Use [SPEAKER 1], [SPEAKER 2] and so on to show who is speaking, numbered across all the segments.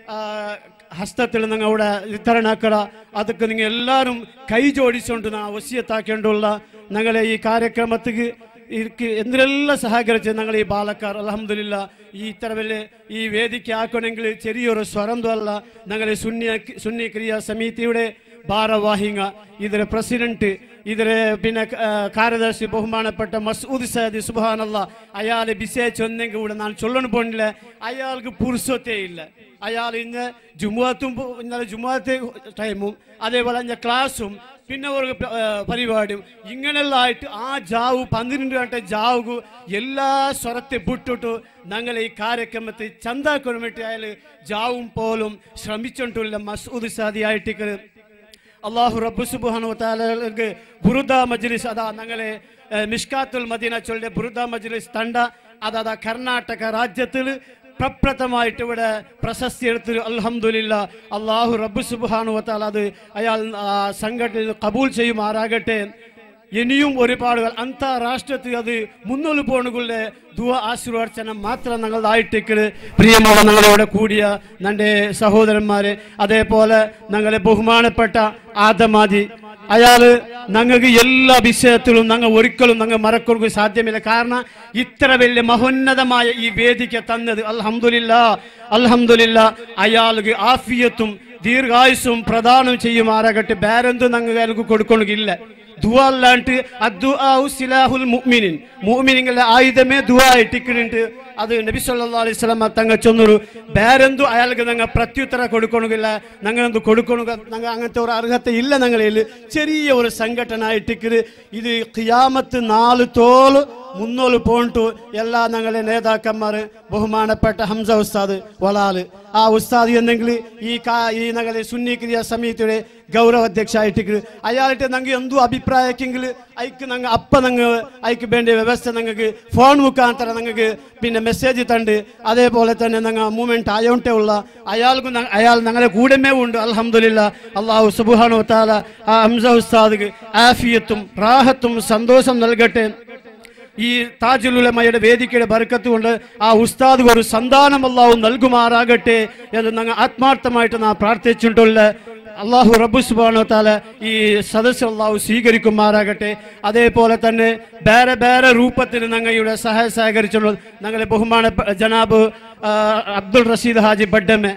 [SPEAKER 1] ആ, ഹസ്തത്തിൽ നിങ്ങൾ അവിടെ വിതരണാക്കട അതൊക്കെ നിങ്ങൾ എല്ലാവരും കൈ ജോഡിച്ചുകൊണ്ട് നാ വസിയത്താക്കേണ്ടുള്ള ഞങ്ങളെ ഈ കാര്യക്രമത്തിക്ക് ഇരിക്ക് എന്തിനെല്ലാം സഹകരിച്ച് ഞങ്ങൾ ഈ ബാലക്കാർ അലഹമില്ല ഈ ഇത്ര വലിയ ഈ വേദിക്ക് ആക്കണമെങ്കിൽ ചെറിയൊരു സ്വരം അല്ല ഞങ്ങളെ സുന്നി സുന്നി ക്രിയാ സമിതിയുടെ ഭാരവാഹിക ഇതിലെ പ്രസിഡന്റ് ഇതിലെ പിന്നെ ആ, കാര്യദർശി ബഹുമാനപ്പെട്ട മസൂദ് സയദ് സുബാനല്ല അയാളെ വിശേഷിച്ചൊന്നെങ്കിൽ കൂടെ ഞാൻ ചൊല്ലണ പോണില്ല അയാൾക്ക് പുരുഷത്തേ ഇല്ല അയാൾ ഇന്ന് ജുമുഅത്തും പോ- ഇന്നലെ ജുമുഅത്തെ ടൈമും അതേപോലെ ഇന്ന് ക്ലാസ്സും പിന്നെ ഒരു പ- ആ, പരിപാടിയും ഇങ്ങനെയുള്ള ആയിട്ട് ആ ജാവു പന്ത്രണ്ട് ഗಂಟೆ ജാവുകു എല്ലാ സ്വരത്തെ ಬಿಟ್ಟುಟ್ಟು ഞങ്ങൾ ഈ കാര്യക്രമത്തെ ചന്താക്കാൻ വേണ്ടി അയാൾ ജാവും പോലും ശ്രമിച്ചിട്ടുള്ള മസൂദ് സാദി ആയിട്ട് അള്ളാഹു റബ്ബു സുബ്ഹാനഹു വതആലക്ക് ബുറുദ മജ്ലിസ് അതാ ഞങ്ങളെ ഏഹ്, മിഷ്കാത്തുൽ മദീന ചൊല്ലിയ ബുറുദ മജ്ലിസ് തണ്ട അതാ കർണാടക രാജ്യത്തിൽ പ്രപ്രഥമായിട്ട് ഇവിടെ പ്രശസ്തി എടുത്ത് അൽഹംദുലില്ല അള്ളാഹു റബ്ബു സുബ്ഹാനഹു വതആല അത് അയാൾ ആ, സംഘടന കബൂൽ ചെയ്യുമാറാകട്ടെ ഇനിയും ഒരുപാട് അന്താരാഷ്ട്രത്തിൽ അത് മുന്നോട്ട് പോകണങ്ങളുടെ ദുവ ആശീർവാദനം മാത്രം ഞങ്ങളായിട്ടേക്ക് പ്രിയമുള്ള ഞങ്ങളോട് കൂടിയ എൻ്റെ സഹോദരന്മാരെ അതേപോലെ ഞങ്ങളെ ബഹുമാനപ്പെട്ട ആദമാതി അയാള് ഞങ്ങൾക്ക് എല്ലാ വിഷയത്തിലും ഞങ്ങൾ ഒരിക്കലും ഞങ്ങൾ മറക്കൊടുക്കുക സാധ്യമില്ല കാരണം ഇത്ര വലിയ മഹോന്നതമായ ഈ വേദിക്ക് തന്നത് അൽഹംദുലില്ല അൽഹംദുലില്ല അയാൾക്ക് ആഫിയത്തും ദീർഘായുസും പ്രദാനം ചെയ്യുമാറാകട്ടെ വേറെന്തും ഞങ്ങൾ അയാൾക്ക് കൊടുക്കണമെങ്കില്ല ദുആ അല്ലാണ്ട് അദ്ദുആഉ സിലാഹുൽ മുഅ്മിനിൻ മുഅ്മിനിങ്ങളുടെ ആയുധമേ ദുആ ഇട്ടിക്കുന്നുണ്ട് അത് നബി സല്ലല്ലാഹു അലൈഹി വസല്ലം തങ്ങൾ ചൊന്നൊരു ಬೇರೆಂದು ಅಯಾൾക്ക് ഞങ്ങൾ പ്രത്യുത്തര കൊടുക്കണമെങ്കില്ല ഞങ്ങളെന്ത് കൊടുക്കണ ഞങ്ങൾ അങ്ങനത്തെ ഒരു അർഹത ഇല്ല ഞങ്ങളിൽ ചെറിയ ഒരു സംഘടന ഇട്ടിക്കത് ഇത് ഖിയാമത്ത് നാല് തോല് മുന്നോല് പോണ്ടു എല്ലാ ഞങ്ങളെ നേതാക്കന്മാർ ബഹുമാനപ്പെട്ട ഹംസ ഉസ്താദ് വലാല് ആ ഉസ്താദ് എന്നെങ്കിൽ ഈ കാ ഈ ഞങ്ങളെ സുന്നി ക്രിയ സമിതിയുടെ ഗൗരവ അധ്യക്ഷ ആയിട്ട് അയാളുടെ ഞങ്ങൾ എന്തു അഭിപ്രായക്കെങ്കിൽ അയക്ക് ഞങ്ങൾ അപ്പ ഞങ്ങൾ അയക്ക് വേണ്ട വ്യവസ്ഥ ഞങ്ങൾക്ക് ഫോൺ മുഖാന്തരം ഞങ്ങൾക്ക് പിന്നെ മെസ്സേജ് തണ്ട് അതേപോലെ തന്നെ ഞങ്ങൾ മൂവ്മെന്റ് ആയോണ്ടേ ഉള്ള അയാൾക്കും ഞങ്ങ- അയാൾ ഞങ്ങളെ കൂടെമേ ഉണ്ട് അൽഹംദുലില്ല അള്ളാഹു സുബാനു താല ആ ഹംസ ഉസ്താദ് ആഫിയത്തും റാഹത്തും സന്തോഷം നൽകട്ടെ ഈ താജുലുലമയുടെ വേദിക്കയുടെ ബർക്കത്ത് കൊണ്ട് ആ ഉസ്താദ് ഒരു സന്താനം അള്ളാഹു നൽകുമാറാകട്ടെ എന്ന് ഞങ്ങൾ ആത്മാർത്ഥമായിട്ട് നാം പ്രാർത്ഥിച്ചിട്ടുള്ള അള്ളാഹു റബ്ബു സുബാനോ താല ഈ സദസ്സ് അള്ളാഹു സ്വീകരിക്കുമാറാകട്ടെ അതേപോലെ തന്നെ വേറെ വേറെ രൂപത്തിൽ ഞങ്ങളുടെ സഹായ സഹകരിച്ചുള്ള ഞങ്ങളെ ബഹുമാന ജനാബ് ആ, അബ്ദുൾ റഷീദ് ഹാജി ബഡ്ഡമ്മ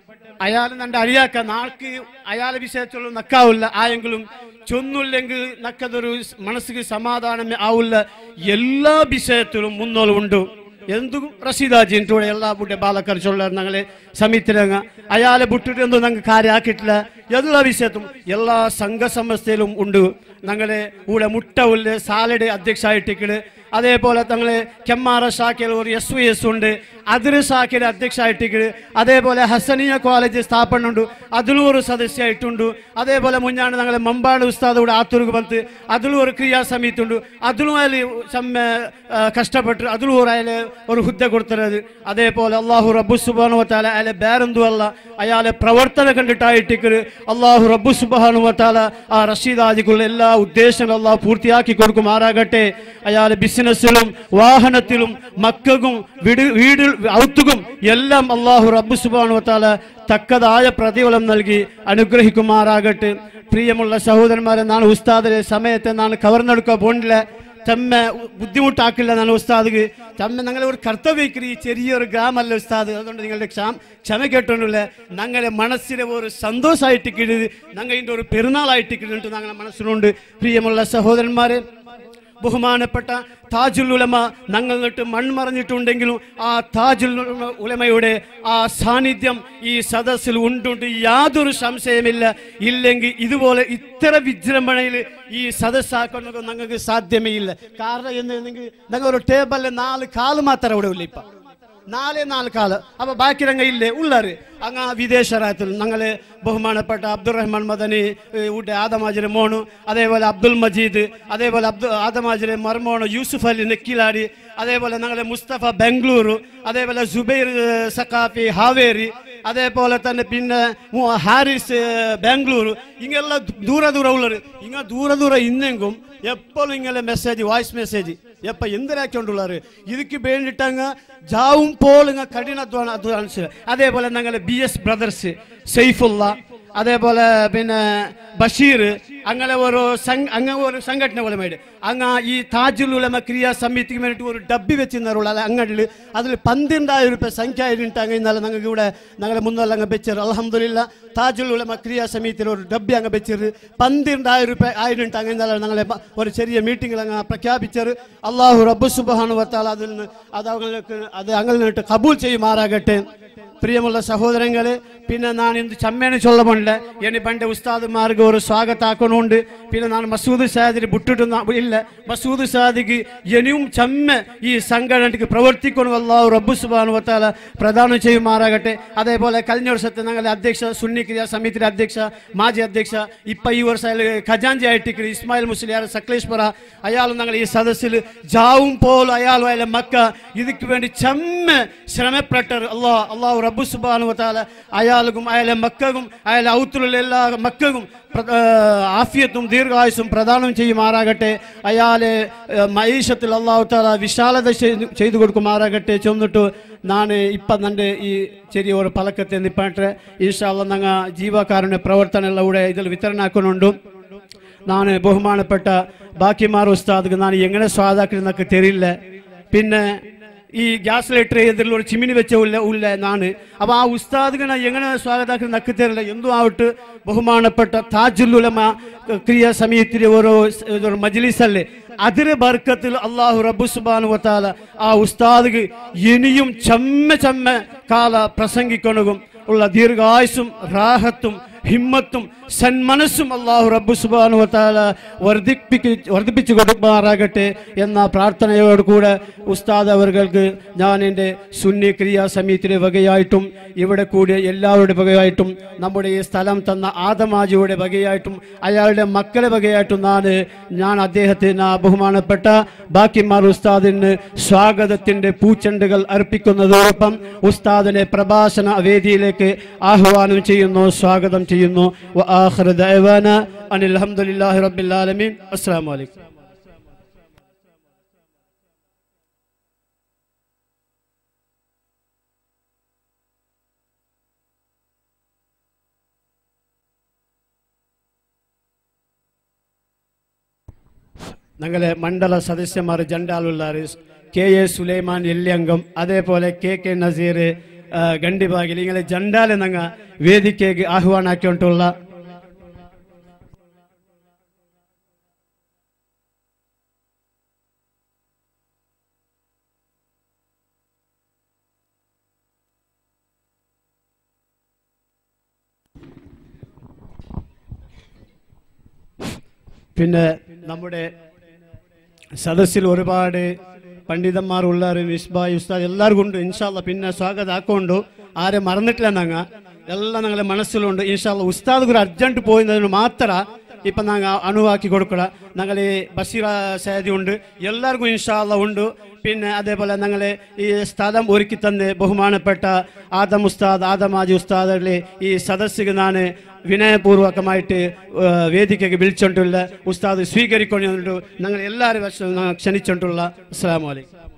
[SPEAKER 1] അയാൾ നന്റെ അഴിയാക്ക നാൾക്ക് അയാളെ വിഷയത്തുള്ള നക്കാവില്ല ആയെങ്കിലും ചൊന്നില്ലെങ്കിൽ നക്കതൊരു മനസ്സിക്ക് സമാധാനമേ ആവില്ല എല്ലാ വിഷയത്തിലും മുന്നോളം ഉണ്ട് എന്തും റഷീദാജി കൂടെ എല്ലാ ബുഡെ ബാലക്കർ ചൊല്ലാർ ഞങ്ങളെ സമിതിരങ്ങ അയാളെ വിട്ടിട്ട് എന്തും ഞങ്ങൾ കാര്യമാക്കിയിട്ടില്ല എല്ലാ വിഷയത്തും എല്ലാ സംഘസമസ്തയിലും ഉണ്ട് ഞങ്ങളെ കൂടെ മുട്ട ഉള്ള സാലഡ് അധ്യക്ഷമായിട്ടിക്കണ് അതേപോലെ തങ്ങളെ കെമ്മാറ ശാഖയിൽ ഒരു എസ് വി എസ് ഉണ്ട് അതിർ ശാഖയുടെ അധ്യക്ഷമായിട്ടിക്കണ് അതേപോലെ ഹസനിയ കോളേജ് സ്ഥാപനം ഉണ്ട് അതിലും ഒരു സദസ്യമായിട്ടുണ്ട് അതേപോലെ മുന്നാണ് ഞങ്ങളെ മമ്പാട് ഉസ്താദ് കൂടെ ആത്തൂർക്ക് വന്ന് അതിലും ഒരു ക്രിയാ സമിതി ഉണ്ട് അതിലും അയാൾ സമ്മ ആ, കഷ്ടപ്പെട്ട് അതിലും ഒരു അയാൾ ഒരു ഹുദ്ദ കൊടുത്തത് അതേപോലെ അള്ളാഹു റബ്ബു സുബാനു വത്താല അയാളെ വേറെന്തും അല്ല അയാളെ പ്രവർത്തനം കണ്ടിട്ടായിട്ടിക്കര് അള്ളാഹു റബ്ബു സുബാനു വത്താല ആ റഷീദ് ആദിക്കുള്ള എല്ലാ ഉദ്ദേശങ്ങളും അള്ളാഹു പൂർത്തിയാക്കി കൊടുക്കുമാറാകട്ടെ അയാളെ ബിസിനസ്സിലും വാഹനത്തിലും മക്കൾക്കും വീട് വീട് ഔത്തുക്കും എല്ലാം അള്ളാഹു റബ്ബു സുബാനു വത്താല തക്കതായ പ്രതിഫലം നൽകി അനുഗ്രഹിക്കുമാറാകട്ടെ പ്രിയമുള്ള സഹോദരന്മാരെ നാളെ ഉസ്താദിലെ സമയത്തെ നാളെ കവർന്നെടുക്കാൻ പോണില്ല ചമ്മ ബുദ്ധിമുട്ടാക്കില്ല എന്നാണ് ഉസ്താദ് ചമ്മ ഞങ്ങളെ ഒരു കർത്തവ്യക്കറി ഈ ചെറിയൊരു ഗ്രാമല്ല ഉസ്താദ് അതുകൊണ്ട് നിങ്ങളുടെ ക്ഷാം ക്ഷമ കേട്ടോണ്ടില്ല ഞങ്ങളെ മനസ്സിലെ ഒരു സന്തോഷമായിട്ട് കിഴത് ഞങ്ങൾ ഇതിൻ്റെ ഒരു പെരുന്നാളായിട്ട് കിഴിട്ട് ഞങ്ങളെ മനസ്സിലുണ്ട് പ്രിയമുള്ള സഹോദരന്മാരെ ബഹുമാനപ്പെട്ട താജുൽ ഉലമ ഞങ്ങൾ നിട്ട് മൺമറഞ്ഞിട്ടുണ്ടെങ്കിലും ആ താജുൽ ഉലമ- ഉലമയുടെ ആ സാന്നിധ്യം ഈ സദസ്സിൽ ഉണ്ടുണ്ട് യാതൊരു സംശയമില്ല ഇല്ലെങ്കിൽ ഇതുപോലെ ഇത്ര വിജൃംഭണയിൽ ഈ സദസ്സാക്കുന്നത് ഞങ്ങൾക്ക് സാധ്യമേ ഇല്ല കാരണം എന്ന് ഞങ്ങൾ ഒരു ടേബിളിൽ നാല് കാല് മാത്രമേ ഇവിടെ ഉള്ളൂ ഇപ്പം നാലേ നാല് കാല് അപ്പൊ ബാക്കി രംഗ ഇല്ലേ ഉള്ളാറ് അങ്ങ് വിദേശ രാജ്യത്തിൽ ഞങ്ങള് ബഹുമാനപ്പെട്ട അബ്ദുൾ റഹ്മാൻ മദനി ഊട്ടെ ആദമാജിലെ മോണു അതേപോലെ അബ്ദുൽ മജീദ് അതേപോലെ അബ്ദുൽ ആദമാജിലെ മർമോണു യൂസുഫ് അലി നെക്കിലാടി അതേപോലെ ഞങ്ങളെ മുസ്തഫ ബാംഗ്ലൂരു അതേപോലെ സുബൈർ ഏഹ്, സഖാഫി ഹാവേരി അതേപോലെ തന്നെ പിന്നെ മു- ഹാരിസ് ഏഹ്, ബാംഗ്ലൂരു ഇങ്ങെല്ലാം ദൂര ദൂര ഉള്ളത് ഇങ്ങ ദൂര ദൂര ഇന്നെങ്കും എപ്പോഴും ഇങ്ങനെ മെസ്സേജ് വായ്സ് മെസ്സേജ് எப்ப എന്തിനാക്കിക്കൊണ്ടുള്ളാറ് இதுக்கு വേണ്ടിട്ടങ്ങ് ജാവും പോളുങ്ങ കഠിനാധ്വാനം അധ്വാനിച്ച് അതേപോലെ ഞങ്ങളെ ബി എസ് ബ്രദർസ് സെയ്ഫുള്ള അതേപോലെ പിന്നെ ബഷീർ അങ്ങനെ ഒരു സംഘ അങ്ങനെ ഒരു സംഘടന പോലുമായിട്ട് അങ്ങ് ഈ താജുൽ ഉലമ ക്രിയാ സമിതിക്ക് വേണ്ടിയിട്ട് ഒരു ഡബ്ബി വെച്ചിരുന്നുള്ള അങ്ങടിൽ അതിൽ പന്ത്രണ്ടായിരം രൂപ സംഖ്യ ആയിട്ട് അങ്ങ് ഇന്നലെ ഞങ്ങൾക്ക് ഇവിടെ ഞങ്ങളെ മുന്നല്ല അങ്ങ് വെച്ചത് അലഹമില്ല താജുൽ ഉലമ ക്രിയാ സമിതിയിൽ ഒരു ഡബ്ബി അങ്ങ് വെച്ചത് പന്ത്രണ്ടായിരം രൂപ ആയിട്ട് അങ്ങ് ഇന്നലെ ഞങ്ങളെ മ- ഒരു ചെറിയ മീറ്റിംഗിൽ അങ്ങ് പ്രഖ്യാപിച്ചത് അള്ളാഹു റബ്ബു സുബാനു വത്താൽ അതിൽ നിന്ന് അത് അവങ്ങൾക്ക് അത് അങ്ങനെ നിന്നിട്ട് കബൂൽ ചെയ്യുമാറാകട്ടെ പ്രിയമുള്ള സഹോദരങ്ങളെ പിന്നെ ഞാൻ ഇന്ന് ചമ്മേനെ ചൊല്ലമുണ്ട് എനി പണ്ട് ഉസ്താദുമാർക്ക് ഒരു സ്വാഗതാക്കണമുണ്ട് പിന്നെ ഞാൻ മസൂദ് സാദിന് വിട്ടിട്ട് ഇല്ല മസൂദ് സാദിക്ക് ഇനിയും ചമ്മ ഈ സംഘടനയ്ക്ക് പ്രവർത്തിക്കണം അല്ലാഹു റബ്ബു സുബാനു വത്താല പ്രദാനം ചെയ്യുമാറാകട്ടെ അതേപോലെ കഴിഞ്ഞ വർഷത്തെ ഞങ്ങളുടെ അധ്യക്ഷ സുന്നി ക്രിയാ സമിതിയുടെ അധ്യക്ഷ മാജി അധ്യക്ഷ ഇപ്പൊ ഈ വർഷം ഖജാൻജി ആയിട്ട് ഇസ്മായിൽ മുസ്ലിയാർ സക്ലേശ്വര അയാളും ഞങ്ങൾ ഈ സദസ്സിൽ ജാവും പോലും അയാളും അയാളെ മക്ക ഇതിക്ക് വേണ്ടി ചമ്മ ശ്രമപ്പെട്ടർ അള്ളാഹ് അള്ളാഹു റബ്ബു സുബാനു വത്താല അയാൾക്കും അയാളെ മക്കകും അയാളെ ഔത്തുള്ള എല്ലാ മക്കകും പ്ര- ആ, ആഫിയത്തും ദീർഘായുസും പ്രദാനം ചെയ്യുമാറാകട്ടെ അയാളെ ആ, മൈഷത്തിൽ അള്ളാഹു താല വിശാലത ചെയ്ത് ചെയ്തു കൊടുക്കുമാറാകട്ടെ ചെന്നിട്ട് ഞാൻ ഇപ്പം എൻ്റെ ഈ ചെറിയ ഒരു പലക്കത്തെ നിപ്പാട്ട് ഈശാള്ള ഞങ്ങൾ ജീവകാരുണ്യ പ്രവർത്തനങ്ങളിലൂടെ ഇതിൽ വിതരണാക്കുന്നുണ്ട് ನಾನು ಬಹುಮಾನಪಟ್ಟ ಬಾಕಿಮಾರು ಉಸ್ತಾದ್ಗೆ ನಾನು എങ്ങനെ സ്വാദാക്കുന്നൊക്കെ തെരിയില്ല പിന്നെ ഈ ഗ്യാസ് ലൈറ്റർ ഇതിൽ ഒരു ചിമ്മിനി വെച്ച ഉള്ള ഉള്ള നാണ് അപ്പൊ ആ ഉസ്താദ്ಗೆ ನಾನು എങ്ങനെ സ്വാഗതാക്കുന്ന നക്ക് തെരില്ല എന്തും ആവട്ട് ബഹുമാനപ്പെട്ട താജുല്ലുലമ ക്രിയാ സമിതിയുടെ ഒരു ഒരു മജ്ലിസല്ലേ അതിരെ ബർക്കത്തിൽ അള്ളാഹു റബ്ബു സുബാനു വത്താല ആ ഉസ്താദ്ക്ക് ഇനിയും ചമ്മ ചമ്മ കാല പ്രസംഗിക്കണകും ഉള്ള ദീർഘായുസും റാഹത്തും ഹിമ്മത്തും സന്മനസ്സും അള്ളാഹു റബ്ബു സുബാനു വത്താല വർദ്ധിപ്പിക്ക് വർദ്ധിപ്പിച്ചു കൊടുക്കുമാറാകട്ടെ എന്ന പ്രാർത്ഥനയോട് കൂടെ ഉസ്താദ് അവർക്ക് ഞാൻ എൻ്റെ സുന്നി ക്രിയാ സമിതിയുടെ വകയായിട്ടും ഇവിടെ കൂടിയ എല്ലാവരുടെ വകയായിട്ടും നമ്മുടെ ഈ സ്ഥലം തന്ന ആദമാജിയുടെ വകയായിട്ടും അയാളുടെ മക്കളെ വകയായിട്ടും ഞാൻ ഞാൻ അദ്ദേഹത്തിന് ആ ബഹുമാനപ്പെട്ട ബാക്കിമാർ ഉസ്താദിന് സ്വാഗതത്തിൻ്റെ പൂച്ചെണ്ടുകൾ അർപ്പിക്കുന്നതോടൊപ്പം ഉസ്താദിനെ പ്രഭാഷണ വേദിയിലേക്ക് ആഹ്വാനം ചെയ്യുന്നു സ്വാഗതം ചെയ്യുന്നു وآخر دعوانا أن الحمد لله رب العالمين السلام عليكم ഞങ്ങളെ മണ്ഡല സദസ്യന്മാർ ജണ്ടാലുള്ളാർ കെ എ സുലൈമാൻ എല്ലിയംഗം അതേപോലെ കെ കെ നസീർ ആ, ഗണ്ടിബാഗിൽ ഇങ്ങനെ ജണ്ടാലെ ഞങ്ങ വേദിക്കേക്ക് ആഹ്വാനാക്കിയിട്ടുള്ള പിന്നെ നമ്മുടെ സദസ്സിൽ ഒരുപാട് പണ്ഡിതന്മാർ ഉള്ളാറ് മിസ്ബായ് ഉസ്താദ് എല്ലാവർക്കും ഉണ്ട് ഇൻഷാല്ല പിന്നെ സ്വാഗതം ആക്കൊണ്ടു ആരെ മറന്നിട്ടില്ല ഞങ്ങ എല്ലാം ഞങ്ങളെ മനസ്സിലുണ്ട് ഇൻഷാല്ല ഉസ്താദ് ഒരു അർജന്റ് പോയതിന് മാത്ര ഇപ്പം ഞങ്ങൾ അണുവാക്കി കൊടുക്കുക ഞങ്ങളെ ബഷീറ സേതി ഉണ്ട് എല്ലാവർക്കും ഇൻഷാല്ല ഉണ്ട് പിന്നെ അതേപോലെ ഞങ്ങളെ ഈ സ്ഥലം ഒരുക്കി തന്ന് ബഹുമാനപ്പെട്ട ആദം ഉസ്താദ് ആദമാജി ഉസ്താദിലെ ഈ സദസ്സിന് ഞാൻ വിനയപൂർവകമായിട്ട് ആ, വേദിക്കയ്ക്ക് വിളിച്ചോണ്ടുള്ള ഉസ്താദ് സ്വീകരിക്കൊണ്ടുണ്ട് ഞങ്ങൾ എല്ലാവരും ക്ഷണിച്ചോണ്ടുള്ള അസ്സാം വലൈക്കും